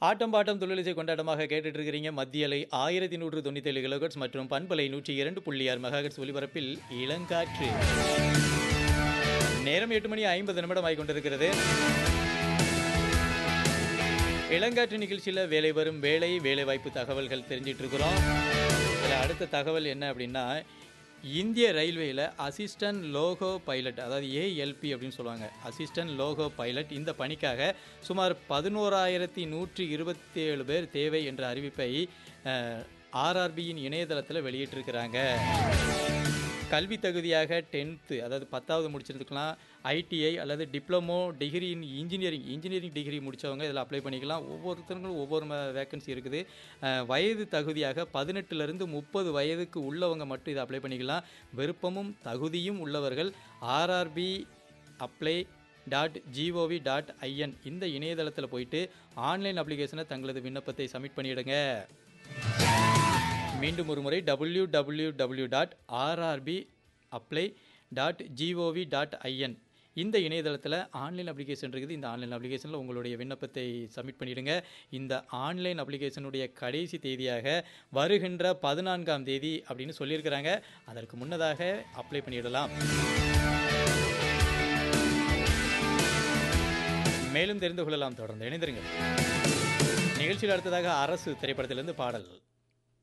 ஆட்டம் bottom தொழிலிசை கொண்டாட்டமாக கேட்டுட்டு இருக்கிறீங்க மத்திய அலை ஆயிரத்தி நூற்று தொண்ணூத்தி ஏழு கிலோகட்ஸ் மற்றும் பண்பலை நூற்றி இரண்டு புள்ளி ஆறு மெகாஹெட்ஸ் ஒலிபரப்பில் இளங்காற்று நேரம் எட்டு மணி ஐம்பது நிமிடம் ஆகி கொண்டிருக்கிறது இளங்காற்று நிகழ்ச்சியில் வேலை வரும் வேலை வேலை வாய்ப்பு தகவல்கள் தெரிஞ்சிட்டு இருக்கிறோம் இதில் அடுத்த தகவல் என்ன அப்படின்னா இந்திய ரயில்வேயில் அசிஸ்டன்ட் லோகோ பைலட் அதாவது ஏஎல்பி அப்படின்னு சொல்லுவாங்க அசிஸ்டன்ட் லோகோ பைலட் இந்த பணிக்காக சுமார் பதினோராயிரத்தி நூற்றி இருபத்தி ஏழு பேர் தேவை என்ற அறிவிப்பை ஆர்ஆர்பியின் இணையதளத்தில் வெளியிட்டிருக்கிறாங்க கல்வி தகுதியாக டென்த்து அதாவது பத்தாவது முடிச்சிருந்துக்கலாம் ஐடிஐ அல்லது diploma degree in engineering engineering degree முடித்தவங்க இதில் அப்ளை பண்ணிக்கலாம் ஒவ்வொருத்தருங்களும் ஒவ்வொரு வேக்கன்சி இருக்குது அஹ், வயது தகுதியாக பதினெட்டுலேருந்து முப்பது வயதுக்கு உள்ளவங்க மட்டும் இதை அப்ளை பண்ணிக்கலாம் விருப்பமும் தகுதியும் உள்ளவர்கள் RRB apply dot GOV dot IN இந்த இணையதளத்தில் போயிட்டு ஆன்லைன் அப்ளிகேஷனை தங்களது விண்ணப்பத்தை சப்மிட் பண்ணிவிடுங்க மீண்டும் ஒரு முறை W W W dot RRB apply dot GOV dot IN இந்த இணையதளத்தில் ஆன்லைன் அப்ளிகேஷன் இருக்குது இந்த ஆன்லைன் அப்ளிகேஷனில் உங்களுடைய விண்ணப்பத்தை சப்மிட் பண்ணிவிடுங்க இந்த ஆன்லைன் அப்ளிகேஷனுடைய கடைசி தேதியாக வருகின்ற பதினான்காம் தேதி அப்படின்னு சொல்லியிருக்கிறாங்க அதற்கு முன்னதாக அப்ளை பண்ணிடலாம் மேலும் தெரிந்து கொள்ளலாம் தொடர்ந்து இணைந்திருங்கள் நிகழ்ச்சியில் அடுத்ததாக அரசு திரைப்படத்திலிருந்து பாடல்